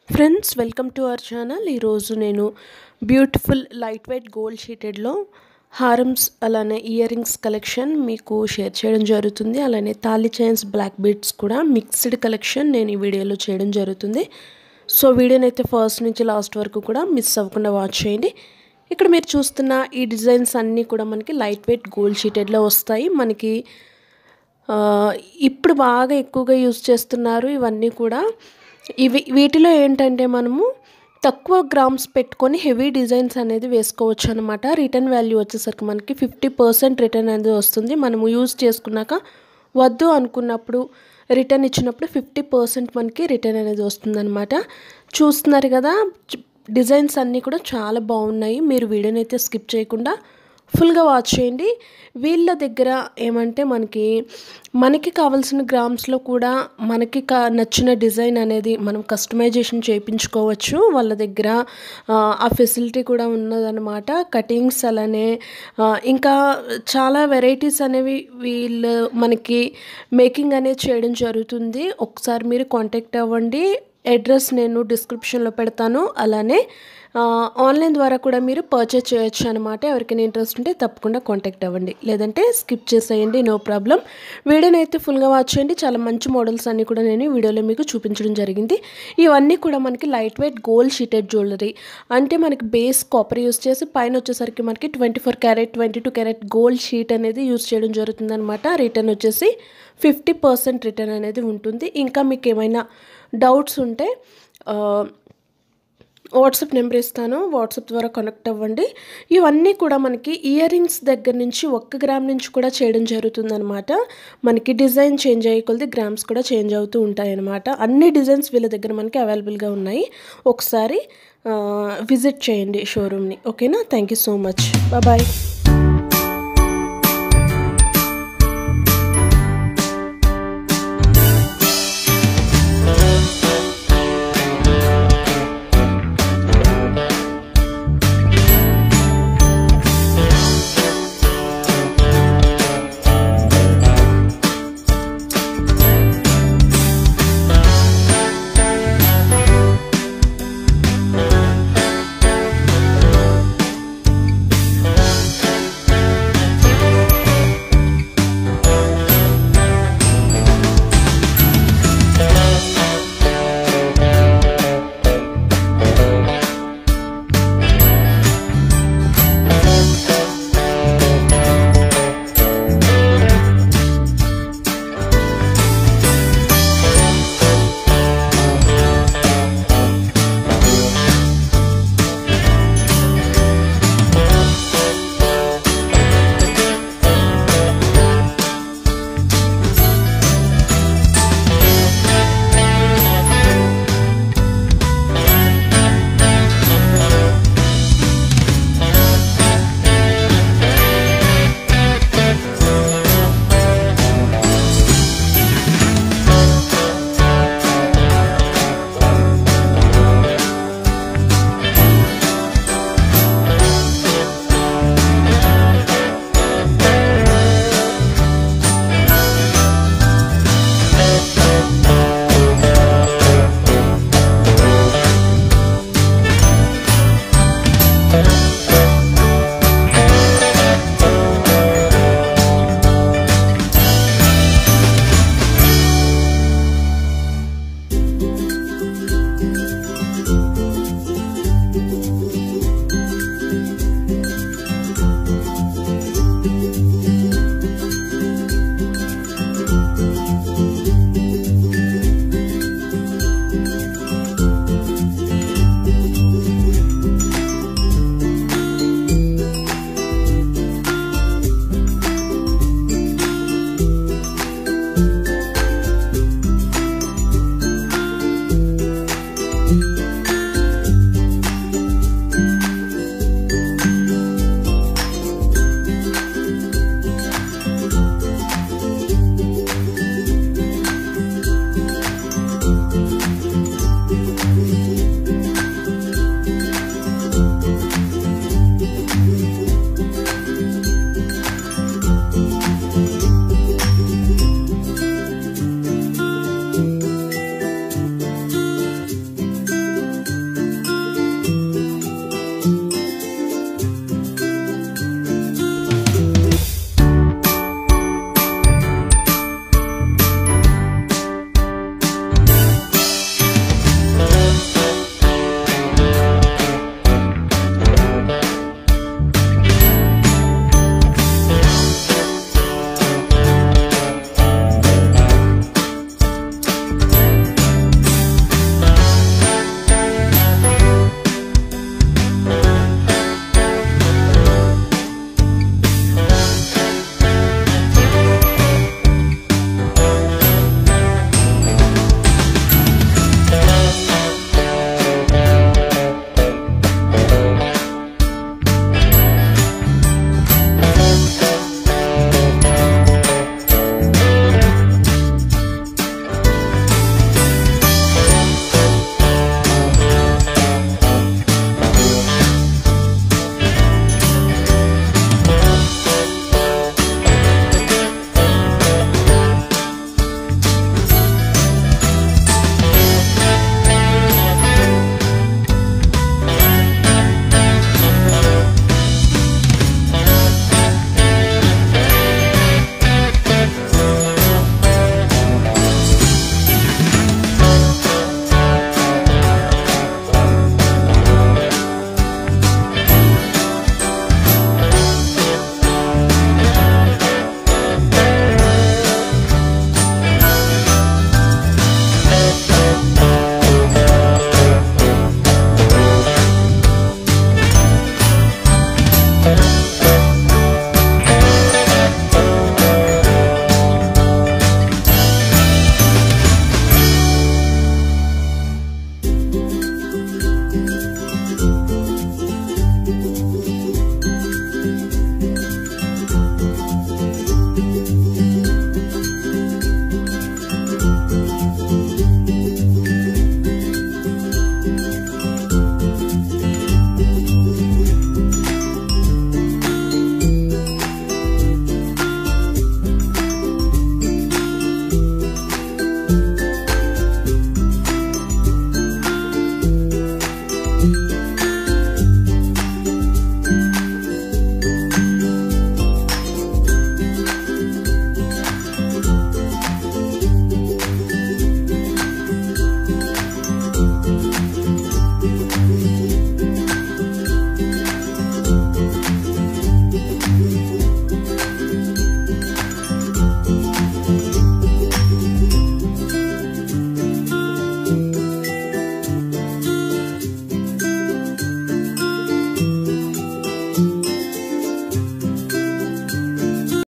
friends welcome to our channel ఈరోజు నేను beautiful light weight gold షీటెడ్లో హారమ్స్ అలానే ఇయర్ రింగ్స్ కలెక్షన్ మీకు షేర్ చేయడం జరుగుతుంది అలానే తాళి చైన్స్ బ్లాక్ బీడ్స్ కూడా మిక్స్డ్ కలెక్షన్ నేను ఈ వీడియోలో చేయడం జరుగుతుంది సో వీడియోని అయితే ఫస్ట్ నుంచి లాస్ట్ వరకు కూడా మిస్ అవ్వకుండా వాచ్ చేయండి ఇక్కడ మీరు చూస్తున్న ఈ డిజైన్స్ అన్నీ కూడా మనకి లైట్ వెయిట్ గోల్డ్ షీటెడ్లో వస్తాయి మనకి ఆ, ఇప్పుడు బాగా ఎక్కువగా యూజ్ చేస్తున్నారు ఇవన్నీ కూడా ఇవి వీటిలో ఏంటంటే మనము తక్కువ గ్రామ్స్ పెట్టుకొని హెవీ డిజైన్స్ అనేది వేసుకోవచ్చు అనమాట రిటర్న్ వాల్యూ వచ్చేసరికి మనకి ఫిఫ్టీ పర్సెంట్ రిటర్న్ అనేది వస్తుంది మనము యూజ్ చేసుకున్నాక వద్దు అనుకున్నప్పుడు రిటర్న్ ఇచ్చినప్పుడు ఫిఫ్టీ పర్సెంట్ మనకి రిటర్న్ అనేది వస్తుందన్నమాట చూస్తున్నారు కదా డిజైన్స్ అన్నీ కూడా చాలా బాగున్నాయి మీరు వీడియోని అయితే స్కిప్ చేయకుండా ఫుల్గా వాచ్ చేయండి వీళ్ళ దగ్గర ఏమంటే మనకి మనకి కావాల్సిన గ్రామ్స్లో కూడా మనకి కా నచ్చిన డిజైన్ అనేది మనం కస్టమైజేషన్ చేయించుకోవచ్చు వాళ్ళ దగ్గర ఆ, ఆ ఫెసిలిటీ కూడా ఉన్నదన్నమాట కటింగ్స్ అలానే ఆ, ఇంకా చాలా వెరైటీస్ అనేవి వీళ్ళు మనకి మేకింగ్ అనేది చేయడం జరుగుతుంది ఒకసారి మీరు కాంటాక్ట్ అవ్వండి అడ్రస్ నేను డిస్క్రిప్షన్లో పెడతాను అలానే ఆ, ఆన్లైన్ ద్వారా కూడా మీరు పర్చేస్ చేయొచ్చు అనమాట ఎవరికైనా ఇంట్రెస్ట్ ఉంటే తప్పకుండా కాంటాక్ట్ అవ్వండి లేదంటే స్కిప్ చేసేయండి నో ప్రాబ్లం వీడియోని అయితే ఫుల్గా వాచ్ చేయండి చాలా మంచి మోడల్స్ అన్నీ కూడా నేను ఈ వీడియోలో మీకు చూపించడం జరిగింది ఇవన్నీ కూడా మనకి light weight gold sheeted jewellery అంటే మనకి బేస్ కాపర్ యూస్ చేసి పైన వచ్చేసరికి మనకి twenty four carat twenty two carat gold sheet అనేది యూస్ చేయడం జరుగుతుంది అనమాట రిటర్న్ వచ్చేసి ఫిఫ్టీ పర్సెంట్ రిటర్న్ అనేది ఉంటుంది ఇంకా మీకు ఏమైనా డౌట్స్ ఉంటే ఆ, వాట్సాప్ నెంబర్ ఇస్తాను వాట్సాప్ ద్వారా కనెక్ట్ అవ్వండి ఇవన్నీ కూడా మనకి ఇయర్ రింగ్స్ దగ్గర నుంచి ఒక్క గ్రామ్ నుంచి కూడా చేయడం జరుగుతుందనమాట మనకి డిజైన్ చేంజ్ అయ్యే కొలది గ్రామ్స్ కూడా చేంజ్ అవుతూ ఉంటాయి అనమాట అన్ని డిజైన్స్ వీళ్ళ దగ్గర మనకి అవైలబుల్గా ఉన్నాయి ఒకసారి విజిట్ చేయండి షోరూమ్ని ఓకేనా thank you so much bye